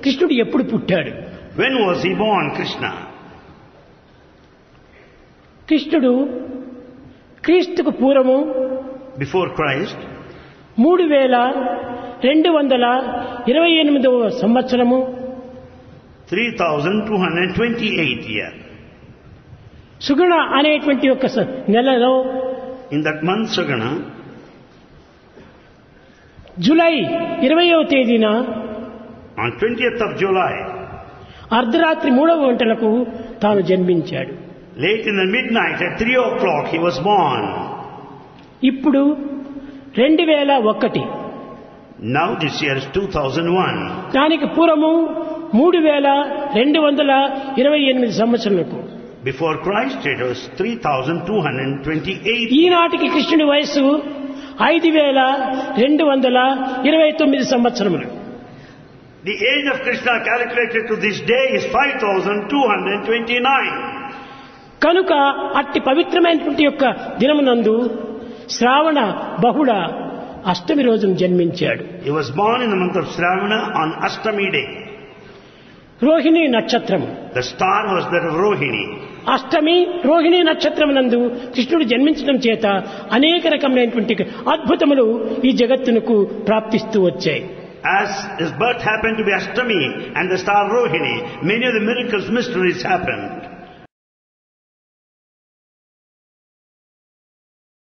కృష్ణుడు ఎప్పుడు పుట్టాడు When was he born, Krishna? కృష్ణుడు క్రీస్తుకు పూర్వము Before Christ, మూడు వేల రెండు వందల ఇరవై ఎనిమిదవ సంవత్సరము 3228 year. సుగుణ అనేటువంటి ఒక స- నెలలో In that month, Sagana, జూలై ఇరవయవ తేదీన on 20th of July, అర్ధరాత్రి మూడవ గంటలకు తాను జన్మించాడు late in the midnight at 3 o'clock, he was born. ఇప్పుడు రెండు వేల ఒకటి Now this year is 2001. దానికి పూర్వము మూడు వేల రెండు వందల ఇరవై ఎనిమిది సంవత్సరాలకు Before Christ, it was 3228. ఈనాటికి కృష్ణుడి వయస్సు ఐదు వేల రెండు వందల ఇరవై తొమ్మిది సంవత్సరములు The age of Krishna calculated to this day is 5229. కనుక అట్టి పవిత్రమైనటువంటి యొక్క దినమునందు శ్రావణ బహుళ అష్టమి రోజున జన్మించాడు He was born in the month of Shravana on Ashtami day. Rohini నక్షత్రము The star was that of Rohini. అష్టమి రోహిణి నక్షత్రమునందు కృష్ణుడు జన్మించడం చేత అనేక రకమైనటువంటి అద్భుతములు ఈ జగత్తునకు ప్రాప్తిస్తూ వచ్చాయి As his birth happened to be Ashtami and the star Rohini, many of the miracles, mysteries happened.